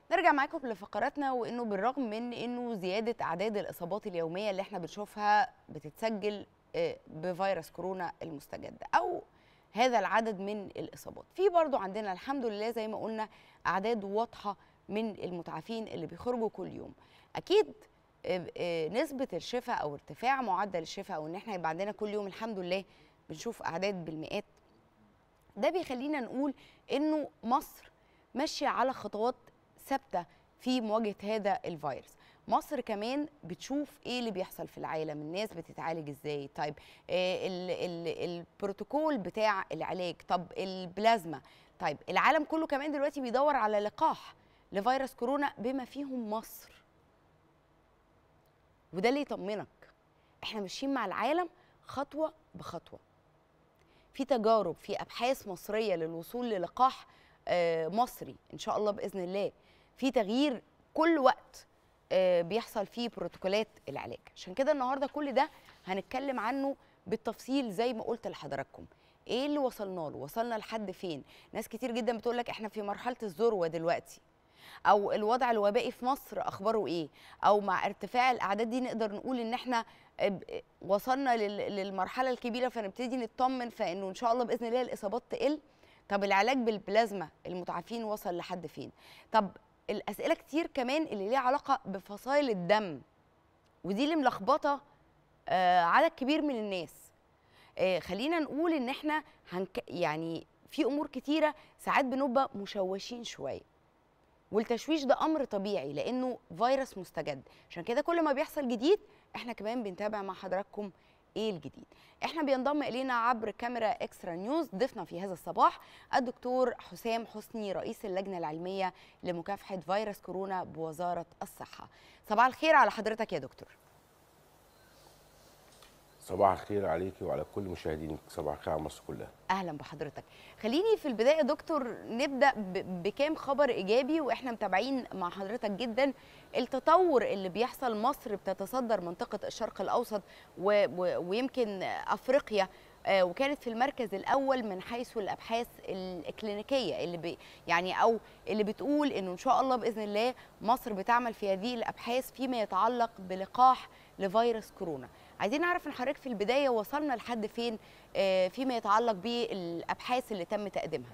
نرجع معاكم لفقراتنا وانه بالرغم من انه زياده اعداد الاصابات اليوميه اللي احنا بنشوفها بتتسجل آه، بفيروس كورونا المستجد او هذا العدد من الاصابات في برضو عندنا الحمد لله زي ما قلنا اعداد واضحه من المتعافين اللي بيخرجوا كل يوم اكيد آه، آه، نسبه الشفاء او ارتفاع معدل الشفاء او ان احنا يبقى عندنا كل يوم الحمد لله بنشوف اعداد بالمئات ده بيخلينا نقول انه مصر ماشيه على خطوات ثابته في مواجهه هذا الفيروس مصر كمان بتشوف ايه اللي بيحصل في العالم الناس بتتعالج ازاي طيب آه ال ال البروتوكول بتاع العلاج طب البلازما طيب العالم كله كمان دلوقتي بيدور على لقاح لفيروس كورونا بما فيهم مصر وده اللي يطمنك احنا ماشيين مع العالم خطوه بخطوه في تجارب في ابحاث مصريه للوصول للقاح آه، مصري ان شاء الله باذن الله في تغيير كل وقت آه، بيحصل فيه بروتوكولات العلاج عشان كده النهارده كل ده هنتكلم عنه بالتفصيل زي ما قلت لحضراتكم ايه اللي وصلنا له وصلنا لحد فين ناس كتير جدا بتقول لك احنا في مرحله الذروه دلوقتي او الوضع الوبائي في مصر اخباره ايه او مع ارتفاع الاعداد دي نقدر نقول ان احنا ب- وصلنا لل- للمرحله الكبيره فنبتدي نطمن فانه ان شاء الله باذن الله الاصابات تقل طب العلاج بالبلازما المتعافين وصل لحد فين طب الاسئله كتير كمان اللي ليها علاقه بفصائل الدم ودي اللي ملخبطه آه، عدد كبير من الناس آه، خلينا نقول ان احنا هنك يعني في امور كتيره ساعات بنبقى مشوشين شويه والتشويش ده امر طبيعي لانه فيروس مستجد عشان كده كل ما بيحصل جديد احنا كمان بنتابع مع حضراتكم ايه الجديد احنا بينضم الينا عبر كاميرا اكسترا نيوز ضيفنا في هذا الصباح الدكتور حسام حسني رئيس اللجنه العلميه لمكافحه فيروس كورونا بوزاره الصحه صباح الخير على حضرتك يا دكتور صباح الخير عليكي وعلى كل مشاهدينك صباح الخير على مصر كلها اهلا بحضرتك خليني في البدايه يا دكتور نبدا ب- بكام خبر ايجابي واحنا متابعين مع حضرتك جدا التطور اللي بيحصل مصر بتتصدر منطقه الشرق الاوسط و و ويمكن افريقيا آه، وكانت في المركز الاول من حيث الابحاث الكلينيكيه اللي بي يعني او اللي بتقول انه ان شاء الله باذن الله مصر بتعمل في هذه الابحاث فيما يتعلق بلقاح لفيروس كورونا عايزين نعرف من حضرتك في البدايه وصلنا لحد فين آه، فيما يتعلق بالابحاث اللي تم تقديمها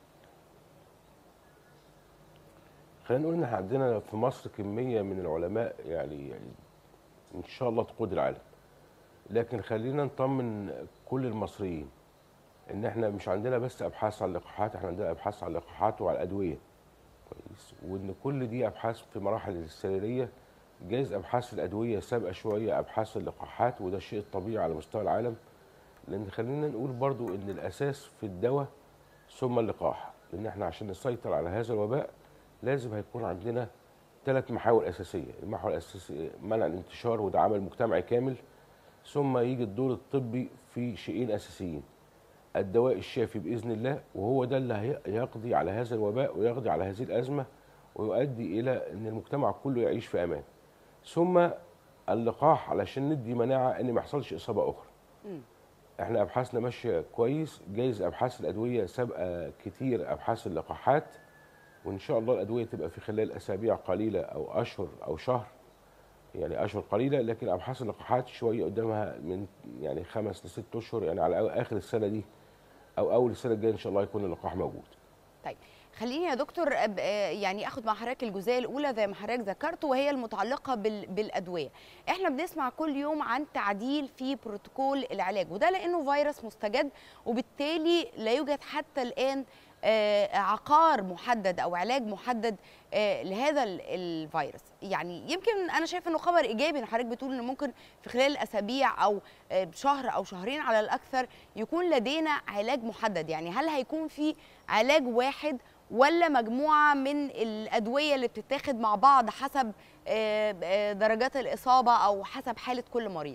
خلينا نقول ان احنا عندنا في مصر كميه من العلماء يعني, يعني ان شاء الله تقود العالم لكن خلينا نطمن كل المصريين ان احنا مش عندنا بس ابحاث على اللقاحات احنا عندنا ابحاث على اللقاحات وعلى الادويه كويس وان كل دي ابحاث في مراحل السريريه جايز ابحاث الادويه سابقه شويه ابحاث اللقاحات وده الشيء الطبيعي على مستوى العالم لان خلينا نقول برضو ان الاساس في الدواء ثم اللقاح لان احنا عشان نسيطر على هذا الوباء لازم هيكون عندنا ثلاث محاور اساسيه المحور الاساسي منع الانتشار وده عمل مجتمعي كامل ثم يجي الدور الطبي في شيئين اساسيين الدواء الشافي باذن الله وهو ده اللي هي- هيقضي على هذا الوباء ويقضي على هذه الازمه ويؤدي الى ان المجتمع كله يعيش في امان ثم اللقاح علشان ندي مناعه ان ما يحصلش اصابه اخرى مم. احنا ابحاثنا ماشيه كويس جايز ابحاث الادويه سابقه كتير ابحاث اللقاحات وان شاء الله الادويه تبقى في خلال اسابيع قليله او اشهر او شهر يعني اشهر قليله لكن ابحاث اللقاحات شويه قدامها من يعني خمس لست اشهر يعني على اخر السنه دي او اول السنه الجايه ان شاء الله يكون اللقاح موجود طيب خليني يا دكتور أب- آه، يعني اخد مع حضرتك الجزئيه الاولى زي ما حضرتك ذكرت وهي المتعلقه بال- بالادويه احنا بنسمع كل يوم عن تعديل في بروتوكول العلاج وده لانه فيروس مستجد وبالتالي لا يوجد حتى الان آه، عقار محدد او علاج محدد آه، لهذا ال- الفيروس يعني يمكن انا شايفه انه خبر ايجابي ان حضرتك بتقول ان ممكن في خلال اسابيع او آه، شهر او شهرين على الاكثر يكون لدينا علاج محدد يعني هل هيكون في علاج واحد ولا مجموعه من الادويه اللي بتتاخد مع بعض حسب آه، آه، درجات الاصابه او حسب حاله كل مريض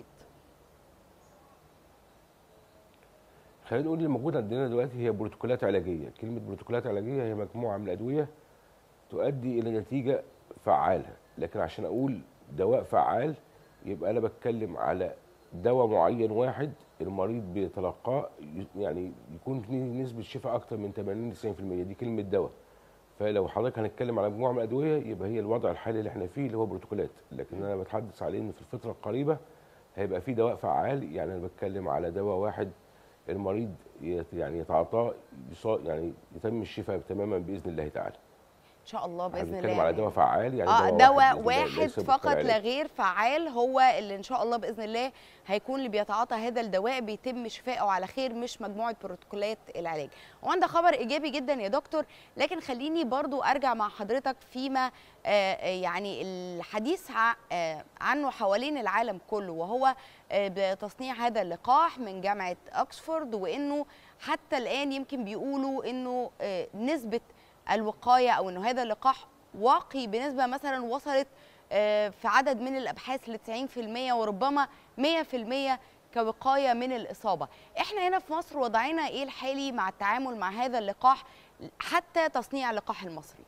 خلينا نقول اللي موجود عندنا دلوقتي هي بروتوكولات علاجيه كلمه بروتوكولات علاجيه هي مجموعه من الادويه تؤدي الى نتيجه فعاله لكن عشان اقول دواء فعال يبقى انا بتكلم على دواء معين واحد المريض بيتلقاه ي- يعني يكون فيه نسبه شفاء اكتر من 80 90% دي كلمه دواء فلو حضرتك هنتكلم على مجموعه من الادويه يبقى هي الوضع الحالي اللي احنا فيه اللي هو بروتوكولات لكن انا بتحدث عليه ان في الفتره القريبه هيبقى في دواء فعال يعني انا بتكلم على دواء واحد المريض يت- يعني يتعاطاه يصا- يعني يتم الشفاء تماما باذن الله تعالى ان شاء الله احنا باذن الله بنتكلم على دواء فعال يعني اه بإذن دواء الله، واحد ليس فقط بالفعل. لا غير فعال هو اللي ان شاء الله باذن الله هيكون اللي بيتعاطى هذا الدواء بيتم شفائه على خير مش مجموعه بروتوكولات العلاج وعند خبر ايجابي جدا يا دكتور لكن خليني برضو ارجع مع حضرتك فيما آه، آه، يعني الحديث ع- آه، عنه حوالين العالم كله وهو آه، بتصنيع هذا اللقاح من جامعه اوكسفورد وانه حتى الان يمكن بيقولوا انه آه، نسبه الوقايه او انه هذا اللقاح واقي بنسبه مثلا وصلت آه، في عدد من الابحاث ل 90% وربما 100% كوقايه من الاصابه. احنا هنا في مصر وضعنا ايه الحالي مع التعامل مع هذا اللقاح حتى تصنيع اللقاح المصري؟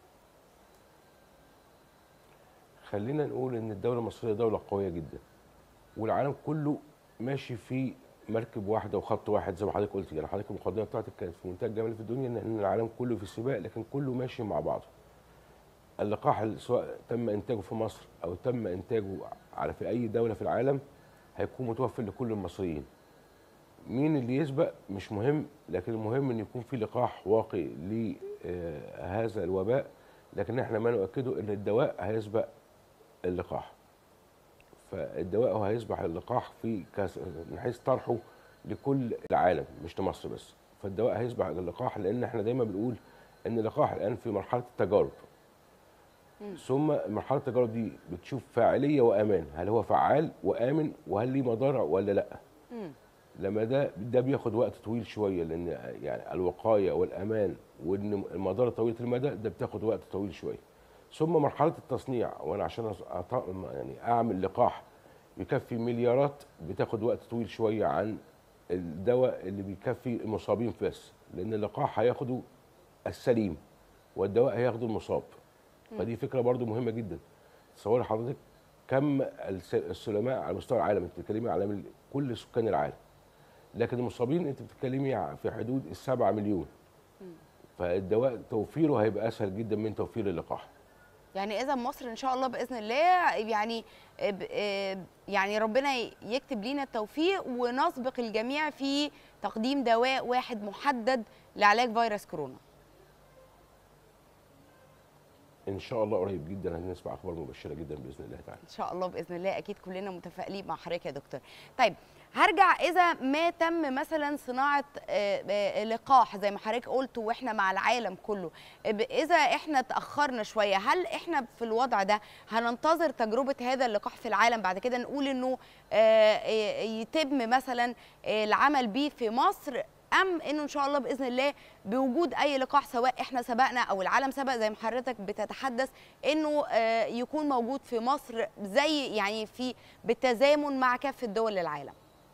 خلينا نقول ان الدوله المصريه دوله قويه جدا والعالم كله ماشي في مركب واحده وخط واحد زي ما حضرتك قلت يعني حضرتك المقدمه بتاعتك كانت في منتهى الجمال في الدنيا ان إن العالم كله في سباق لكن كله ماشي مع بعضه اللقاح اللي سواء تم انتاجه في مصر او تم انتاجه على في اي دوله في العالم هيكون متوفر لكل المصريين مين اللي يسبق مش مهم لكن المهم ان يكون في لقاح واقي لهذا الوباء لكن احنا ما نؤكده ان الدواء هيسبق اللقاح فالدواء هو هيصبح اللقاح في كاس من حيث طرحه لكل العالم مش لمصر بس فالدواء هيصبح اللقاح لان احنا دايما بنقول ان اللقاح الان في مرحله التجارب ثم مرحله التجارب دي بتشوف فاعليه وامان هل هو فعال وامن وهل ليه مضار ولا لا مم. لما ده ده بياخد وقت طويل شويه لان يعني الوقايه والامان وان المضار طويله المدى ده بتاخد وقت طويل شويه ثم مرحله التصنيع وانا عشان أص- أط- يعني اعمل لقاح يكفي مليارات بتاخد وقت طويل شويه عن الدواء اللي بيكفي المصابين بس لان اللقاح هياخده السليم والدواء هياخده المصاب فدي فكره برضو مهمه جدا تصور حضرتك كم الس- السلماء على مستوى العالم انت بتتكلمي على مل- كل سكان العالم لكن المصابين انت بتتكلمي ع- في حدود السبعة مليون فالدواء توفيره هيبقى اسهل جدا من توفير اللقاح يعني اذا مصر ان شاء الله باذن الله يعني ب- آه، يعني ربنا يكتب لينا التوفيق ونسبق الجميع في تقديم دواء واحد محدد لعلاج فيروس كورونا ان شاء الله قريب جدا هنسمع اخبار مبشره جدا باذن الله تعالى ان شاء الله باذن الله اكيد كلنا متفائلين مع حضرتك يا دكتور طيب هرجع اذا ما تم مثلا صناعه آه، آه، لقاح زي ما حضرتك قلت واحنا مع العالم كله ب- اذا احنا تاخرنا شويه هل احنا في الوضع ده هننتظر تجربه هذا اللقاح في العالم بعد كده نقول انه آه، آه، يتم مثلا آه، العمل بيه في مصر ام انه ان شاء الله باذن الله بوجود اي لقاح سواء احنا سبقنا او العالم سبق زي ما حضرتك بتتحدث انه آه، يكون موجود في مصر زي يعني في بالتزامن مع كافه دول العالم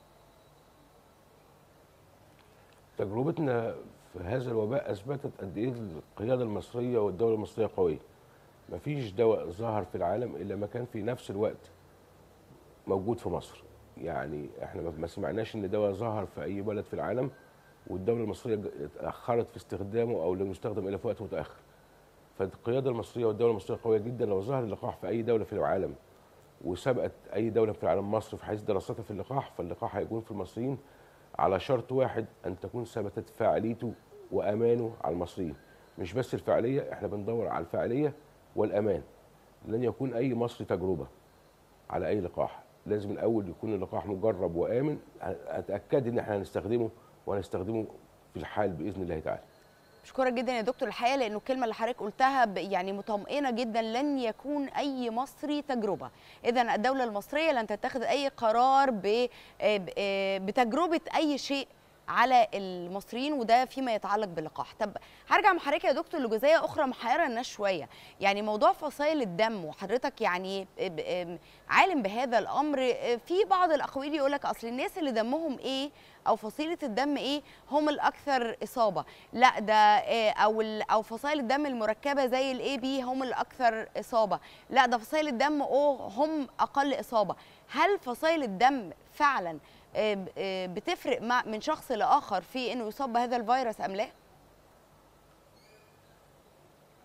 تجربتنا في هذا الوباء اثبتت قد ايه القياده المصريه والدوله المصريه قويه مفيش دواء ظهر في العالم الا ما كان في نفس الوقت موجود في مصر يعني احنا ما- ما سمعناش ان دواء ظهر في اي بلد في العالم والدوله المصريه ج- اتاخرت في استخدامه او لم يستخدم الا في وقت متاخر فالقياده المصريه والدوله المصريه قويه جدا لو ظهر اللقاح في اي دوله في العالم وسبقت اي دوله في العالم مصر في حيث دراستها في اللقاح فاللقاح هيكون في المصريين على شرط واحد ان تكون ثبتت فاعليته وامانه على المصريين مش بس الفاعليه احنا بندور على الفاعليه والامان لن يكون اي مصري تجربه على اي لقاح لازم الاول يكون اللقاح مجرب وامن اتاكد ان احنا هنستخدمه وهنستخدمه في الحال باذن الله تعالى بشكرك جدا يا دكتور الحقيقه لانه الكلمه اللي حضرتك قلتها ب- يعني مطمئنه جدا لن يكون اي مصري تجربه اذا الدوله المصريه لن تتخذ اي قرار ب- آه، ب- آه، بتجربه اي شيء على المصريين وده فيما يتعلق باللقاح طب هرجع مع حضرتك يا دكتور لجزئيه اخرى محيره الناس شويه يعني موضوع فصائل الدم وحضرتك يعني ب- آم، عالم بهذا الامر آه، في بعض الاقاويل يقول لك اصل الناس اللي دمهم ايه او فصيله الدم ايه هم الاكثر اصابه لا ده آه، او ال- او فصائل الدم المركبه زي الاي بي هم الاكثر اصابه لا ده فصائل الدم او هم اقل اصابه هل فصائل الدم فعلا آه، ب- آه، بتفرق مع من شخص لاخر في انه يصاب بهذا الفيروس ام لا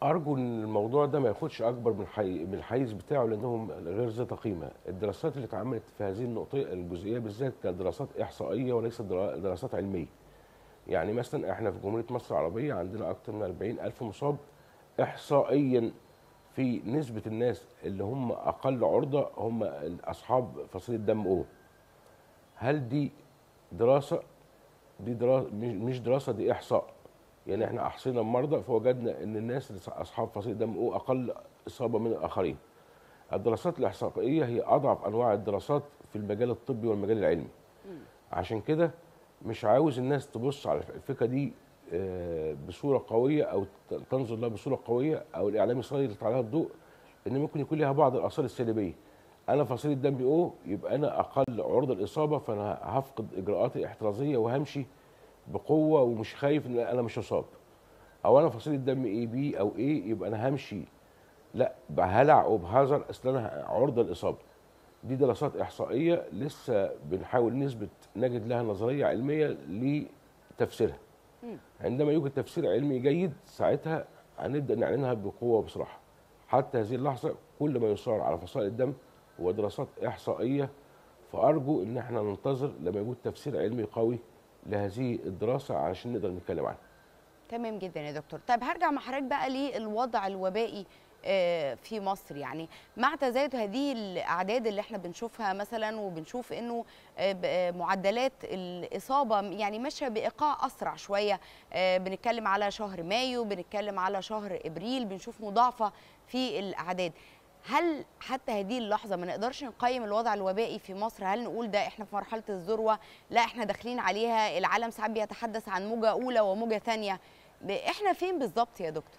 ارجو ان الموضوع ده ما ياخدش اكبر من حي... من الحيز بتاعه لانهم غير ذات قيمه الدراسات اللي اتعملت في هذه النقطه الجزئيه بالذات كانت دراسات احصائيه وليست درا- دراسات علميه يعني مثلا احنا في جمهوريه مصر العربيه عندنا اكثر من 40 الف مصاب احصائيا في نسبه الناس اللي هم اقل عرضه هم اصحاب فصيله دم او هل دي دراسه دي دراسه مش دراسه دي احصاء يعني احنا احصينا المرضى فوجدنا ان الناس اللي اصحاب فصيل دم او اقل اصابه من الاخرين الدراسات الاحصائيه هي اضعف انواع الدراسات في المجال الطبي والمجال العلمي عشان كده مش عاوز الناس تبص على الفكره دي آه، بصوره قويه او ت- تنظر لها بصوره قويه او الاعلام يسلط عليها الضوء ان ممكن يكون لها بعض الاثار السلبيه انا فصيله دم او يبقى انا اقل عرضه الاصابه فانا هفقد اجراءاتي الاحترازيه وهمشي بقوه ومش خايف ان انا مش هصاب او انا فصيله دم اي بي او ايه يبقى انا همشي لا بهلع وبهذر اصل انا عرضه الاصابه دي دراسات احصائيه لسه بنحاول نثبت نجد لها نظريه علميه لتفسيرها مم. عندما يوجد تفسير علمي جيد ساعتها هنبدا نعلنها بقوه وبصراحه حتى هذه اللحظه كل ما يصار على فصائل الدم هو دراسات احصائيه فارجو ان احنا ننتظر لما يوجد تفسير علمي قوي لهذه الدراسه علشان نقدر نتكلم عنها تمام جدا يا دكتور طيب هرجع مع حضرتك بقى للوضع الوبائي آه، في مصر يعني مع تزايد هذه الاعداد اللي احنا بنشوفها مثلا وبنشوف انه آه، ب- آه، معدلات الاصابه يعني ماشيه بايقاع اسرع شويه آه، بنتكلم على شهر مايو بنتكلم على شهر ابريل بنشوف مضاعفه في الاعداد هل حتى هذه اللحظة ما نقدرش نقيم الوضع الوبائي في مصر هل نقول ده احنا في مرحلة الذروة لا احنا داخلين عليها العالم ساعات بيتحدث عن موجة أولى وموجة ثانية ب- احنا فين بالظبط يا دكتور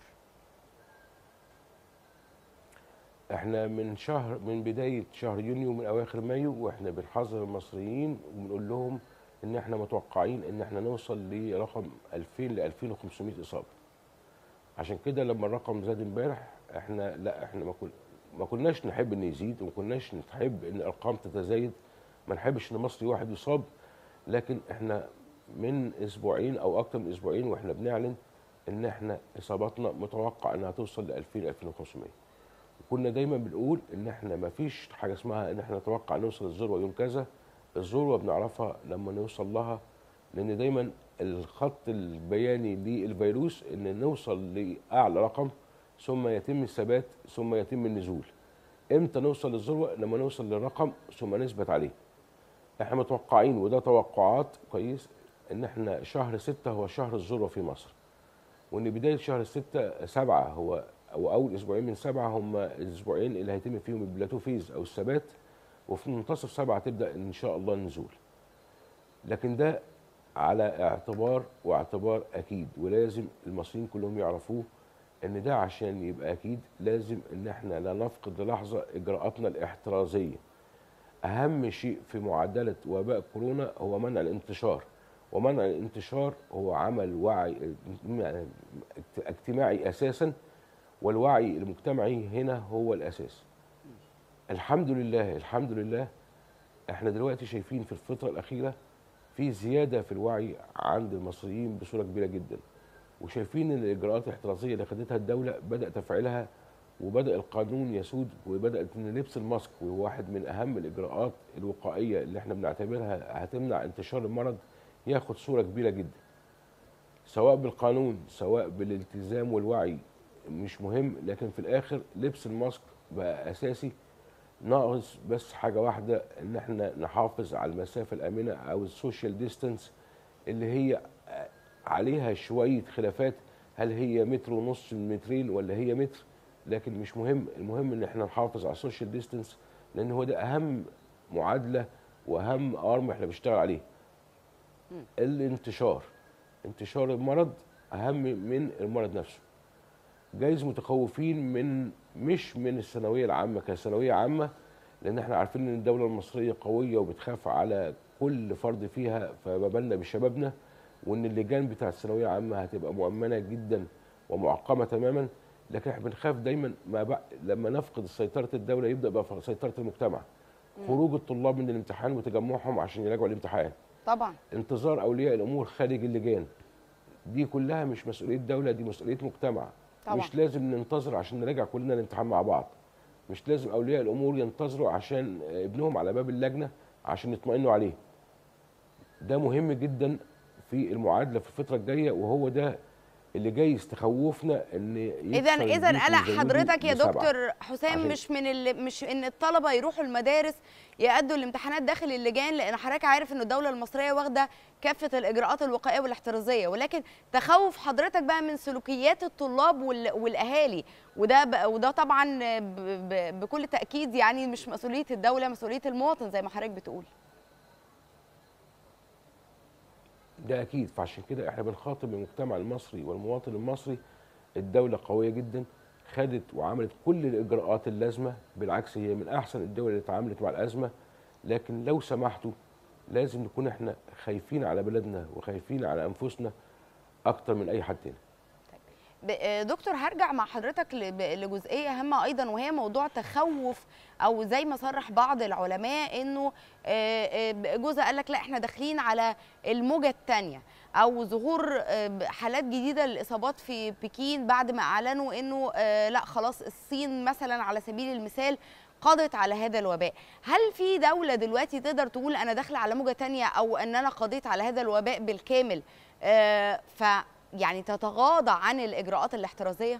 احنا من شهر من بدايه شهر يونيو من اواخر مايو واحنا بنحذر المصريين وبنقول لهم ان احنا متوقعين ان احنا نوصل لرقم 2000 ل 2500 اصابه عشان كده لما الرقم زاد امبارح احنا لا احنا ما كن ما كناش نحب ان يزيد وما كناش نحب ان الارقام تتزايد ما نحبش ان مصري واحد يصاب لكن احنا من اسبوعين او اكتر من اسبوعين واحنا بنعلن ان احنا اصاباتنا متوقع انها توصل ل 2000 ل 2500 كنا دايما بنقول ان احنا ما فيش حاجه اسمها ان احنا نتوقع نوصل الذروه يوم كذا الذروه بنعرفها لما نوصل لها لان دايما الخط البياني للفيروس ان نوصل لاعلى رقم ثم يتم الثبات ثم يتم النزول امتى نوصل للذروه لما نوصل للرقم ثم نثبت عليه احنا متوقعين وده توقعات كويس ان احنا شهر ستة هو شهر الذروه في مصر وان بدايه شهر ستة سبعة هو او اول اسبوعين من سبعة هم الاسبوعين اللي هيتم فيهم البلاتو فيز او الثبات وفي منتصف سبعة تبدا ان شاء الله النزول لكن ده على اعتبار واعتبار اكيد ولازم المصريين كلهم يعرفوه ان ده عشان يبقى اكيد لازم ان احنا لا نفقد للحظه اجراءاتنا الاحترازيه اهم شيء في معادله وباء كورونا هو منع الانتشار ومنع الانتشار هو عمل وعي اجتماعي اساسا والوعي المجتمعي هنا هو الاساس الحمد لله الحمد لله احنا دلوقتي شايفين في الفتره الاخيره في زياده في الوعي عند المصريين بصوره كبيره جدا وشايفين ان الاجراءات الاحترازيه اللي خدتها الدوله بدا تفعيلها وبدا القانون يسود وبدات ان لبس الماسك وهو واحد من اهم الاجراءات الوقائيه اللي احنا بنعتبرها هتمنع انتشار المرض ياخد صوره كبيره جدا سواء بالقانون سواء بالالتزام والوعي مش مهم لكن في الاخر لبس الماسك بقى اساسي ناقص بس حاجه واحده ان احنا نحافظ على المسافه الامنه او السوشيال ديستانس اللي هي عليها شويه خلافات هل هي متر ونص مترين ولا هي متر لكن مش مهم المهم ان احنا نحافظ على السوشيال ديستانس لان هو ده اهم معادله واهم ارم احنا بنشتغل عليه الانتشار انتشار المرض اهم من المرض نفسه جايز متخوفين من مش من الثانويه العامه كثانويه عامه لان احنا عارفين ان الدوله المصريه قويه وبتخاف على كل فرد فيها فما بالنا بشبابنا وان اللجان بتاع الثانويه العامه هتبقى مؤمنه جدا ومعقمه تماما لكن احنا بنخاف دايما ما بق... لما نفقد سيطره الدوله يبدا بقى سيطره المجتمع خروج الطلاب من الامتحان وتجمعهم عشان يراجعوا الامتحان طبعا انتظار اولياء الامور خارج اللجان دي كلها مش مسؤوليه دوله دي مسؤوليه مجتمع طبعا. مش لازم ننتظر عشان نراجع كلنا الامتحان مع بعض مش لازم اولياء الامور ينتظروا عشان ابنهم على باب اللجنه عشان يطمئنوا عليه ده مهم جدا في المعادله في الفتره الجايه وهو ده اللي جاي يستخوفنا ان اذا يكسر اذا البيت قلق ويزودوا حضرتك يا لسبعة. دكتور حسام عشان- مش من اللي مش ان الطلبه يروحوا المدارس يأدوا الامتحانات داخل اللجان لان حضرتك عارف ان الدوله المصريه واخده كافه الاجراءات الوقائيه والاحترازيه ولكن تخوف حضرتك بقى من سلوكيات الطلاب وال- والاهالي وده ب- وده طبعا ب- ب- بكل تاكيد يعني مش مسؤوليه الدوله مسؤوليه المواطن زي ما حضرتك بتقول ده اكيد فعشان كده احنا بنخاطب المجتمع المصري والمواطن المصري الدوله قويه جدا خدت وعملت كل الاجراءات اللازمه بالعكس هي من احسن الدول اللي اتعاملت مع الازمه لكن لو سمحتوا لازم نكون احنا خايفين على بلدنا وخايفين على انفسنا اكتر من اي حد تاني ب- آه، دكتور هرجع مع حضرتك ل- ب- لجزئيه هامه ايضا وهي موضوع تخوف او زي ما صرح بعض العلماء انه آه، آه، جوزها قال لك لا احنا داخلين على الموجه الثانيه او ظهور آه، ب- حالات جديده للاصابات في بكين بعد ما اعلنوا انه آه، لا خلاص الصين مثلا على سبيل المثال قضت على هذا الوباء هل في دولة دلوقتي تقدر تقول أنا داخلة على موجة تانية أو أن أنا قضيت على هذا الوباء بالكامل آه، ف يعني تتغاضى عن الإجراءات الاحترازية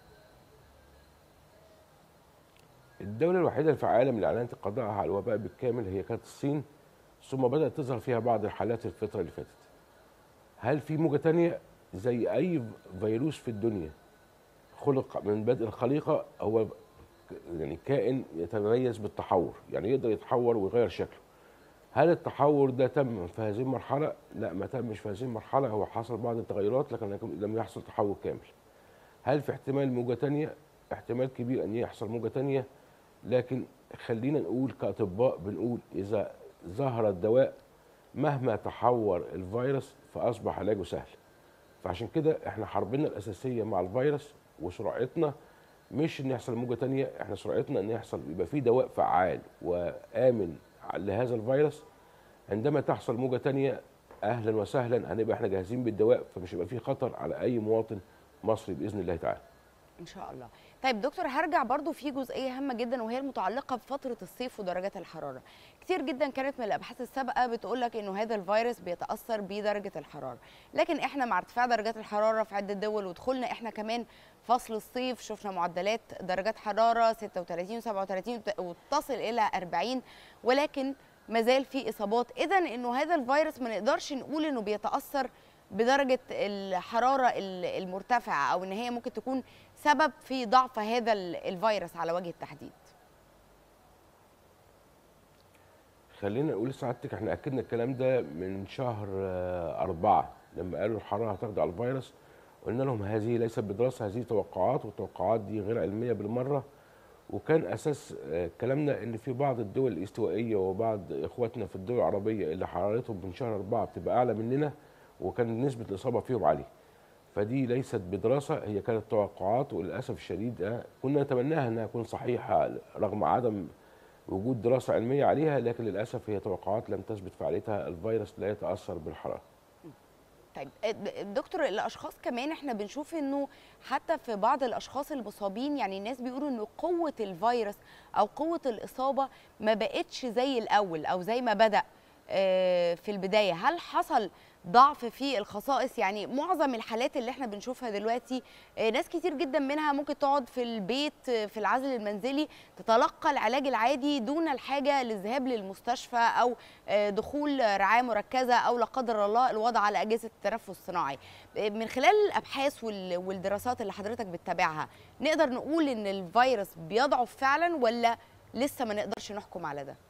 الدولة الوحيدة اللي في العالم اللي أعلنت قضاءها على الوباء بالكامل هي كانت الصين ثم بدأت تظهر فيها بعض الحالات الفترة اللي فاتت. هل في موجة تانية زي أي فيروس في الدنيا خلق من بدء الخليقة هو ك- يعني كائن يتميز بالتحور يعني يقدر يتحور ويغير شكله. هل التحور ده تم في هذه المرحلة؟ لا ما تمش في هذه المرحلة هو حصل بعض التغيرات لكن لم يحصل تحول كامل. هل في احتمال موجة تانية؟ احتمال كبير أن يحصل موجة تانية لكن خلينا نقول كأطباء بنقول إذا ظهر الدواء مهما تحور الفيروس فأصبح علاجه سهل فعشان كده احنا حربنا الأساسية مع الفيروس وسرعتنا مش ان يحصل موجة تانية احنا سرعتنا ان يحصل يبقى في دواء فعال وآمن لهذا الفيروس عندما تحصل موجة تانية أهلا وسهلا هنبقى احنا جاهزين بالدواء فمش هيبقى في خطر على أي مواطن مصري بإذن الله تعالى إن شاء الله طيب دكتور هرجع برضو في جزئية هامة جدا وهي المتعلقة بفترة الصيف ودرجات الحرارة كتير جدا كانت من الأبحاث السابقة بتقول لك إنه هذا الفيروس بيتأثر بدرجة الحرارة لكن إحنا مع ارتفاع درجات الحرارة في عدة دول ودخولنا إحنا كمان فصل الصيف شفنا معدلات درجات حرارة 36 و37 وتصل إلى 40 ولكن ما زال في إصابات إذا إنه هذا الفيروس ما نقدرش نقول إنه بيتأثر بدرجة الحرارة ال- المرتفعة أو إن هي ممكن تكون سبب في ضعف هذا ال- الفيروس على وجه التحديد خلينا نقول لسعادتك احنا اكدنا الكلام ده من شهر آه، أربعة لما قالوا الحراره هتخضع الفيروس قلنا لهم هذه ليست بدراسه هذه توقعات والتوقعات دي غير علميه بالمره وكان اساس آه، كلامنا ان في بعض الدول الاستوائيه وبعض اخواتنا في الدول العربيه اللي حرارتهم من شهر أربعة بتبقى اعلى مننا وكان نسبه الاصابه فيهم عاليه فدي ليست بدراسه هي كانت توقعات وللاسف الشديد آه، كنا نتمناها انها تكون صحيحه رغم عدم وجود دراسه علميه عليها لكن للاسف هي توقعات لم تثبت فعاليتها الفيروس لا يتاثر بالحراره طيب د- دكتور الاشخاص كمان احنا بنشوف انه حتى في بعض الاشخاص المصابين يعني الناس بيقولوا انه قوه الفيروس او قوه الاصابه ما بقتش زي الاول او زي ما بدا آه، في البدايه هل حصل ضعف في الخصائص يعني معظم الحالات اللي احنا بنشوفها دلوقتي آه، ناس كتير جدا منها ممكن تقعد في البيت آه، في العزل المنزلي تتلقى العلاج العادي دون الحاجه للذهاب للمستشفى او آه، دخول رعايه مركزه او لا قدر الله الوضع على اجهزه التنفس الصناعي آه، من خلال الابحاث وال- والدراسات اللي حضرتك بتتابعها نقدر نقول ان الفيروس بيضعف فعلا ولا لسه ما نقدرش نحكم على ده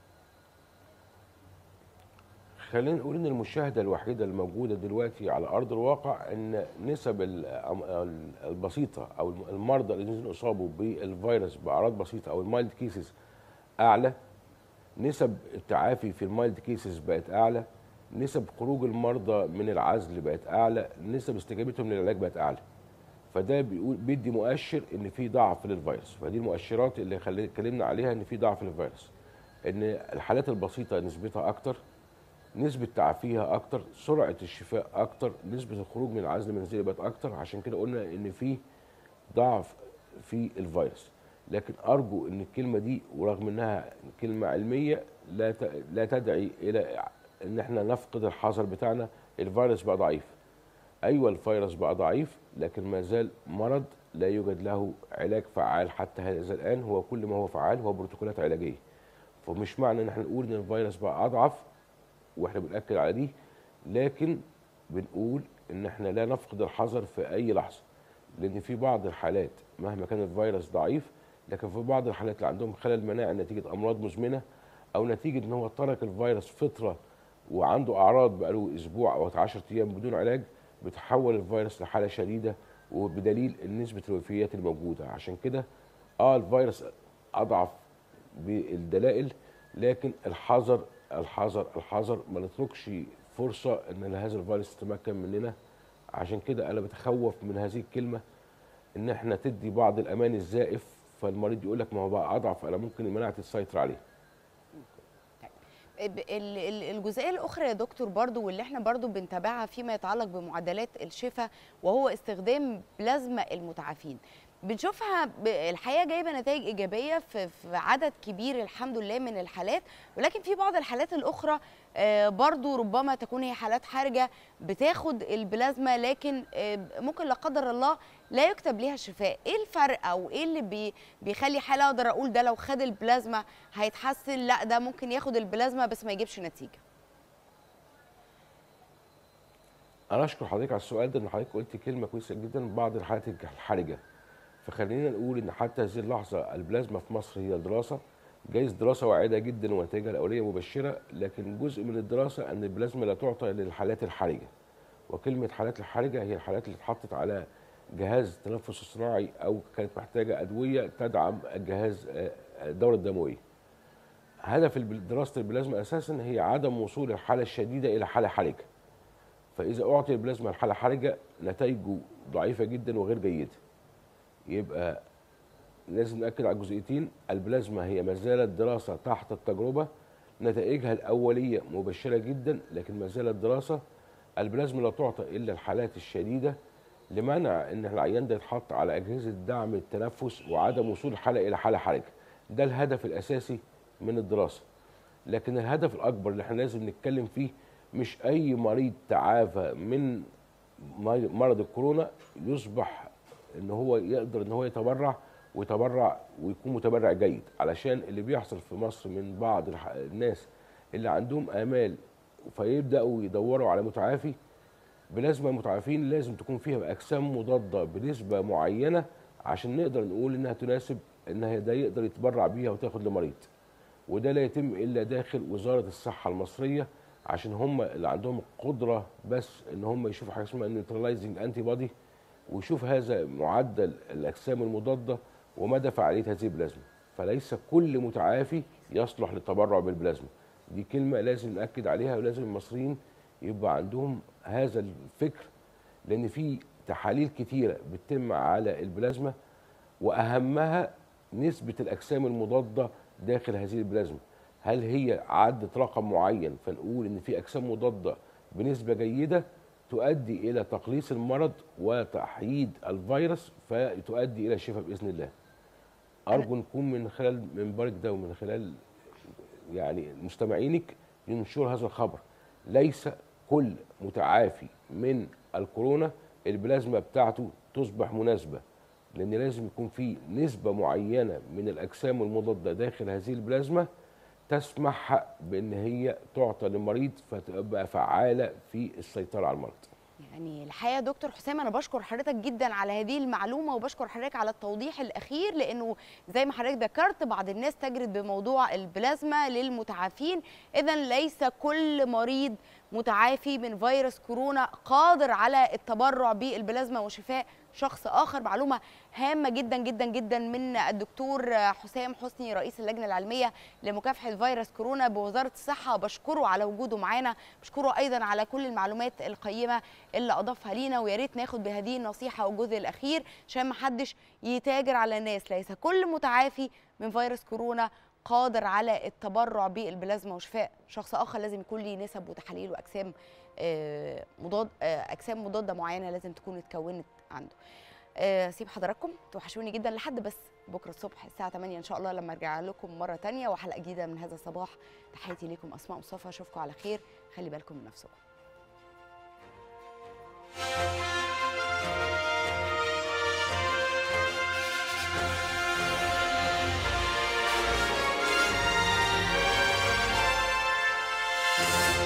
خلينا نقول ان المشاهده الوحيده الموجوده دلوقتي على ارض الواقع ان نسب ال- ال- البسيطه او المرضى الذين اصابوا بالفيروس باعراض بسيطه او المايلد كيسز اعلى نسب التعافي في المايلد كيسز بقت اعلى نسب خروج المرضى من العزل بقت اعلى نسب استجابتهم للعلاج بقت اعلى فده بيقول بيدي مؤشر ان في ضعف للفيروس فدي المؤشرات اللي خلي اتكلمنا عليها ان في ضعف للفيروس ان الحالات البسيطه نسبتها اكتر نسبة تعافيها أكتر، سرعة الشفاء أكتر، نسبة الخروج من العزل المنزلي بقت أكتر، عشان كده قلنا إن في ضعف في الفيروس لكن ارجو ان الكلمه دي ورغم انها كلمه علميه لا ت- لا تدعي الى ان احنا نفقد الحذر بتاعنا الفيروس بقى ضعيف ايوه الفيروس بقى ضعيف لكن ما زال مرض لا يوجد له علاج فعال حتى هذا الان هو كل ما هو فعال هو بروتوكولات علاجيه فمش معنى ان احنا نقول ان الفيروس بقى اضعف واحنا بناكد على دي لكن بنقول ان احنا لا نفقد الحذر في اي لحظه لان في بعض الحالات مهما كان الفيروس ضعيف لكن في بعض الحالات اللي عندهم خلل مناعي نتيجه امراض مزمنه او نتيجه ان هو ترك الفيروس فتره وعنده اعراض بقاله اسبوع او 10 ايام بدون علاج بتحول الفيروس لحاله شديده وبدليل نسبه الوفيات الموجوده عشان كده اه الفيروس اضعف بالدلائل لكن الحذر الحذر الحذر ما نتركش فرصه ان هذا الفيروس يتمكن مننا عشان كده انا بتخوف من هذه الكلمه ان احنا تدي بعض الامان الزائف فالمريض يقول لك ما هو بقى اضعف انا ممكن مناعتي تسيطر عليه ب- ال- ال- الجزئيه الاخرى يا دكتور برضو واللي احنا برضو بنتابعها فيما يتعلق بمعدلات الشفاء وهو استخدام بلازما المتعافين بنشوفها ب- الحقيقه جايبه نتائج ايجابيه في في عدد كبير الحمد لله من الحالات ولكن في بعض الحالات الاخرى آه، برضو ربما تكون هي حالات حرجه بتاخد البلازما لكن آه، ممكن لا قدر الله لا يكتب ليها الشفاء ايه الفرق او ايه اللي بي بيخلي حاله اقدر اقول ده لو خد البلازما هيتحسن لا ده ممكن ياخد البلازما بس ما يجيبش نتيجه انا اشكر حضرتك على السؤال ده ان حضرتك قلت كلمه كويسه جدا بعض الحالات الحرجه فخلينا نقول ان حتى هذه اللحظه البلازما في مصر هي دراسه جايز دراسه واعده جدا ونتائجها الاوليه مبشره لكن جزء من الدراسه ان البلازما لا تعطى للحالات الحرجه وكلمه حالات الحرجه هي الحالات اللي اتحطت على جهاز التنفس الصناعي او كانت محتاجه ادويه تدعم الجهاز آه، الدوره الدمويه هدف الب- دراسه البلازما اساسا هي عدم وصول الحاله الشديده الى حاله حرجه فاذا اعطي البلازما الحاله حرجه نتائجه ضعيفه جدا وغير جيده يبقى لازم ناكد على الجزئيتين البلازما هي ما زالت دراسه تحت التجربه نتائجها الاوليه مبشره جدا لكن ما زالت دراسه البلازما لا تعطى الا الحالات الشديده لمنع ان العيان ده يتحط على اجهزه دعم التنفس وعدم وصول الحاله الى حاله حرجه ده الهدف الاساسي من الدراسه لكن الهدف الاكبر اللي احنا لازم نتكلم فيه مش اي مريض تعافى من مي- مرض الكورونا يصبح ان هو يقدر ان هو يتبرع ويتبرع ويكون متبرع جيد علشان اللي بيحصل في مصر من بعض الح- الناس اللي عندهم امال فيبداوا يدوروا على متعافي بلازمه المتعافين لازم تكون فيها اجسام مضاده بنسبه معينه عشان نقدر نقول انها تناسب انها ده يقدر يتبرع بيها وتاخد لمريض وده لا يتم الا داخل وزاره الصحه المصريه عشان هم اللي عندهم قدره بس ان هم يشوفوا حاجه اسمها نيوترلايزنج انتي بودي ويشوف هذا معدل الاجسام المضاده ومدى فعاليه هذه البلازما فليس كل متعافي يصلح للتبرع بالبلازما دي كلمه لازم ناكد عليها ولازم المصريين يبقى عندهم هذا الفكر لان في تحاليل كتيره بتتم على البلازما واهمها نسبه الاجسام المضاده داخل هذه البلازما هل هي عدت رقم معين فنقول ان في اجسام مضاده بنسبه جيده تؤدي الى تقليص المرض وتحييد الفيروس فتؤدي الى الشفاء باذن الله ارجو نكون من خلال منبرك ده ومن خلال يعني مستمعينك ينشر هذا الخبر ليس كل متعافي من الكورونا البلازما بتاعته تصبح مناسبه لان لازم يكون في نسبه معينه من الاجسام المضاده داخل هذه البلازما تسمح بان هي تعطى للمريض فتبقى فعاله في السيطره على المرض يعني الحقيقه يا دكتور حسام انا بشكر حضرتك جدا على هذه المعلومه وبشكر حضرتك على التوضيح الاخير لانه زي ما حضرتك ذكرت بعض الناس تجرد بموضوع البلازما للمتعافين اذا ليس كل مريض متعافي من فيروس كورونا قادر على التبرع بالبلازما وشفاء شخص اخر معلومه هامه جدا جدا جدا من الدكتور حسام حسني رئيس اللجنه العلميه لمكافحه فيروس كورونا بوزاره الصحه بشكره على وجوده معانا بشكره ايضا على كل المعلومات القيمه اللي اضافها لينا ويا ريت ناخد بهذه النصيحه والجزء الاخير عشان ما حدش يتاجر على الناس ليس كل متعافي من فيروس كورونا قادر على التبرع بالبلازما وشفاء شخص اخر لازم يكون ليه نسب وتحاليل واجسام آه، مضاد آه، اجسام مضاده معينه لازم تكون اتكونت عنده آه، اسيب حضراتكم توحشوني جدا لحد بس بكره الصبح الساعه 8 ان شاء الله لما ارجع لكم مره تانية وحلقه جديده من هذا الصباح تحياتي ليكم اسماء مصطفى اشوفكم على خير خلي بالكم من نفسكم